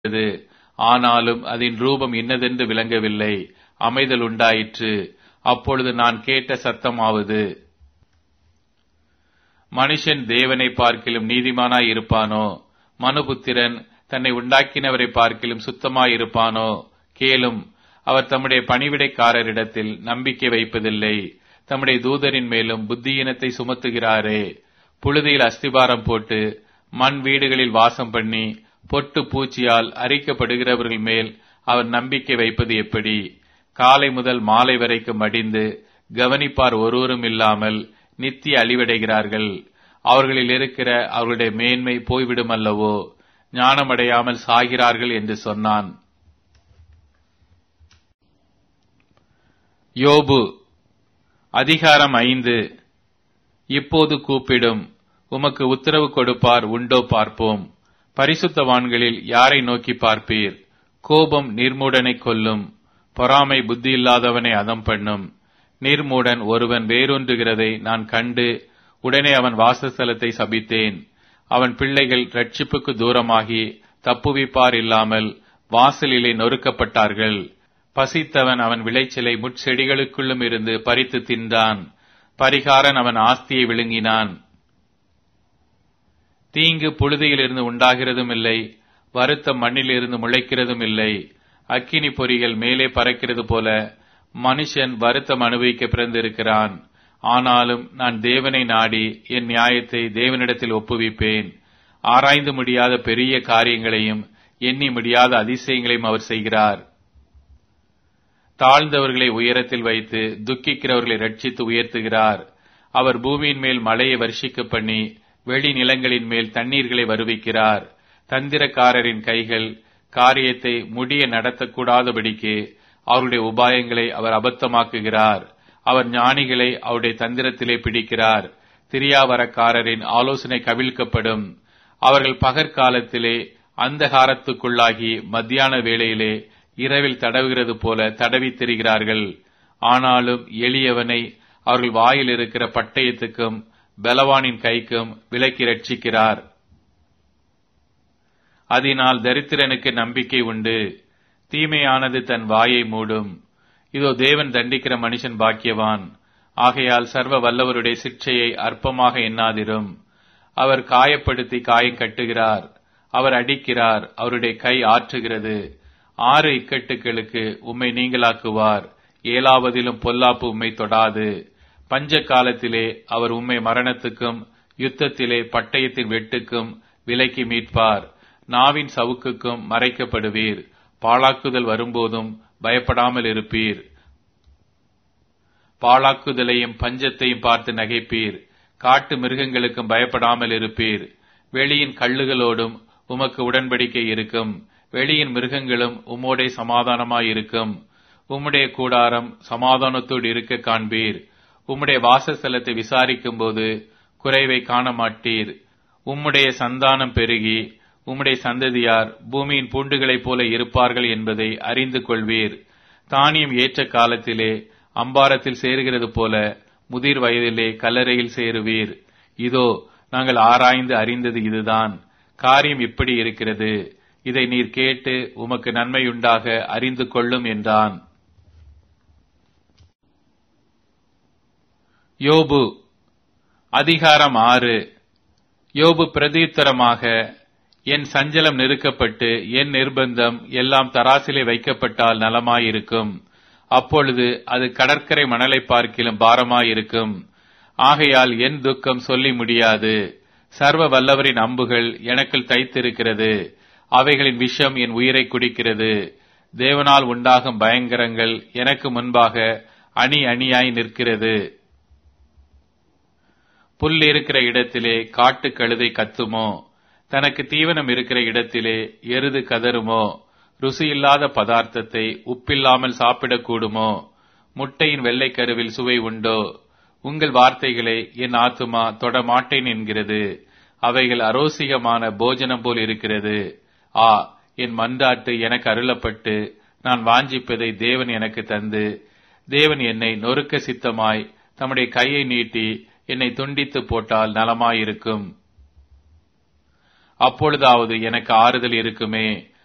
இருந்தது ஆனாலும் அதன் ரூபம் இன்னதென்று விளங்கவில்லை அமைதல் உண்டாயிற்று அப்பொழுது நான் கேட்ட சத்தமாவது மனுஷன் தேவனை பார்க்கிலும் நீதிமானாய் இருப்பானோ மனுபுத்திரன் தன்னை உண்டாக்கினவரை பார்க்கிலும் சுத்தமாய் இருப்பானோ கேளும் அவர் தம்முடைய பணிவிடைக்காரரிடத்தில் நம்பிக்கை வைப்பதில்லை தம்முடைய தூதரின் மேலும் புத்தியினத்தை சுமத்துகிறாரே புழுதியில் அஸ்திபாரம் போட்டு மண் வீடுகளில் வாசம் பண்ணி பொட்டு பூச்சியால் அரிக்கப்படுகிறவர்கள் மேல் அவர் நம்பிக்கை வைப்பது எப்படி காலை முதல் மாலை வரைக்கும் மடிந்து கவனிப்பார் ஒருவரும் இல்லாமல் நித்திய அழிவடைகிறார்கள் அவர்களில் இருக்கிற அவர்களுடைய மேன்மை போய்விடும் அல்லவோ ஞானமடையாமல் சாகிறார்கள் என்று சொன்னான் யோபு அதிகாரம் ஐந்து இப்போது கூப்பிடும் உமக்கு உத்தரவு கொடுப்பார் உண்டோ பார்ப்போம் பரிசுத்தவான்களில் யாரை நோக்கி பார்ப்பீர் கோபம் நிர்மூடனை கொல்லும் பொறாமை புத்தி இல்லாதவனை அதம் பண்ணும் நிர்மூடன் ஒருவன் வேரூன்றுகிறதை நான் கண்டு உடனே அவன் வாசஸ்தலத்தை சபித்தேன் அவன் பிள்ளைகள் ரட்சிப்புக்கு தூரமாகி தப்புவிப்பார் இல்லாமல் வாசலிலே நொறுக்கப்பட்டார்கள் பசித்தவன் அவன் விளைச்சலை முட்செடிகளுக்குள்ளும் இருந்து பறித்து தின்றான் பரிகாரன் அவன் ஆஸ்தியை விழுங்கினான் தீங்கு புழுதியிலிருந்து உண்டாகிறதும் இல்லை வருத்த மண்ணிலிருந்து முளைக்கிறதும் இல்லை அக்கினி பொறிகள் மேலே பறக்கிறது போல மனுஷன் வருத்தம் அனுபவிக்க பிறந்திருக்கிறான் ஆனாலும் நான் தேவனை நாடி என் நியாயத்தை தேவனிடத்தில் ஒப்புவிப்பேன் ஆராய்ந்து முடியாத பெரிய காரியங்களையும் எண்ணி முடியாத அதிசயங்களையும் அவர் செய்கிறார் தாழ்ந்தவர்களை உயரத்தில் வைத்து துக்கிக்கிறவர்களை ரட்சித்து உயர்த்துகிறார் அவர் பூமியின் மேல் மழையை வர்ஷிக்க பண்ணி வெளி நிலங்களின் மேல் தண்ணீர்களை வருவிக்கிறார் தந்திரக்காரரின் கைகள் காரியத்தை முடிய நடத்தக்கூடாதபடிக்கு அவருடைய உபாயங்களை அவர் அபத்தமாக்குகிறார் அவர் ஞானிகளை அவருடைய தந்திரத்திலே பிடிக்கிறார் திரியாவரக்காரரின் ஆலோசனை கவிழ்க்கப்படும் அவர்கள் பகற்காலத்திலே அந்தகாரத்துக்குள்ளாகி மத்தியான வேளையிலே இரவில் தடவுகிறது போல தடவி திரிகிறார்கள் ஆனாலும் எளியவனை அவர்கள் வாயில் இருக்கிற பட்டயத்துக்கும் பலவானின் கைக்கும் விலக்கி ரட்சிக்கிறார் அதனால் தரித்திரனுக்கு நம்பிக்கை உண்டு தீமையானது தன் வாயை மூடும் இதோ தேவன் தண்டிக்கிற மனுஷன் பாக்கியவான் ஆகையால் சர்வ வல்லவருடைய சிக்ஷையை அற்பமாக எண்ணாதிரும் அவர் காயப்படுத்தி காயம் கட்டுகிறார் அவர் அடிக்கிறார் அவருடைய கை ஆற்றுகிறது ஆறு இக்கட்டுகளுக்கு உம்மை நீங்களாக்குவார் ஏழாவதிலும் பொல்லாப்பு உம்மை தொடாது பஞ்ச காலத்திலே அவர் உம்மை மரணத்துக்கும் யுத்தத்திலே பட்டயத்தின் வெட்டுக்கும் விலைக்கு மீட்பார் நாவின் சவுக்குக்கும் மறைக்கப்படுவீர் பாழாக்குதல் வரும்போதும் பயப்படாமல் இருப்பீர் பாழாக்குதலையும் பஞ்சத்தையும் பார்த்து நகைப்பீர் காட்டு மிருகங்களுக்கும் பயப்படாமல் இருப்பீர் வெளியின் கள்ளுகளோடும் உமக்கு உடன்படிக்கை இருக்கும் வெளியின் மிருகங்களும் உம்மோடே சமாதானமாயிருக்கும் உம்முடைய கூடாரம் சமாதானத்தோடு இருக்க காண்பீர் உம்முடைய வாசஸ்தலத்தை விசாரிக்கும் போது குறைவை காண மாட்டீர் உம்முடைய சந்தானம் பெருகி உம்முடைய சந்ததியார் பூமியின் பூண்டுகளைப் போல இருப்பார்கள் என்பதை அறிந்து கொள்வீர் தானியம் ஏற்ற காலத்திலே அம்பாரத்தில் சேருகிறது போல முதிர் வயதிலே கல்லறையில் சேருவீர் இதோ நாங்கள் ஆராய்ந்து அறிந்தது இதுதான் காரியம் இப்படி இருக்கிறது இதை நீர் கேட்டு உமக்கு நன்மையுண்டாக அறிந்து கொள்ளும் என்றான் யோபு அதிகாரம் ஆறு யோபு பிரதியுத்தரமாக என் சஞ்சலம் நெருக்கப்பட்டு என் நிர்பந்தம் எல்லாம் தராசிலே வைக்கப்பட்டால் நலமாயிருக்கும் அப்பொழுது அது கடற்கரை மணலை பார்க்கிலும் பாரமாயிருக்கும் ஆகையால் என் துக்கம் சொல்லி முடியாது சர்வ வல்லவரின் அம்புகள் எனக்குள் தைத்திருக்கிறது அவைகளின் விஷம் என் உயிரை குடிக்கிறது தேவனால் உண்டாகும் பயங்கரங்கள் எனக்கு முன்பாக அணி அணியாய் நிற்கிறது புல் இருக்கிற இடத்திலே காட்டு கழுதை கத்துமோ தனக்கு தீவனம் இருக்கிற இடத்திலே எருது கதறுமோ ருசியில்லாத பதார்த்தத்தை உப்பில்லாமல் சாப்பிடக்கூடுமோ முட்டையின் வெள்ளைக்கருவில் சுவை உண்டோ உங்கள் வார்த்தைகளை என் ஆத்துமா தொட மாட்டேன் என்கிறது அவைகள் அரோசிகமான போஜனம் போல் இருக்கிறது ஆ என் மன்றாட்டு எனக்கு அருளப்பட்டு நான் வாஞ்சிப்பதை தேவன் எனக்கு தந்து தேவன் என்னை நொறுக்க சித்தமாய் தம்முடைய கையை நீட்டி என்னை துண்டித்து போட்டால் நலமாயிருக்கும் அப்பொழுதாவது எனக்கு ஆறுதல் இருக்குமே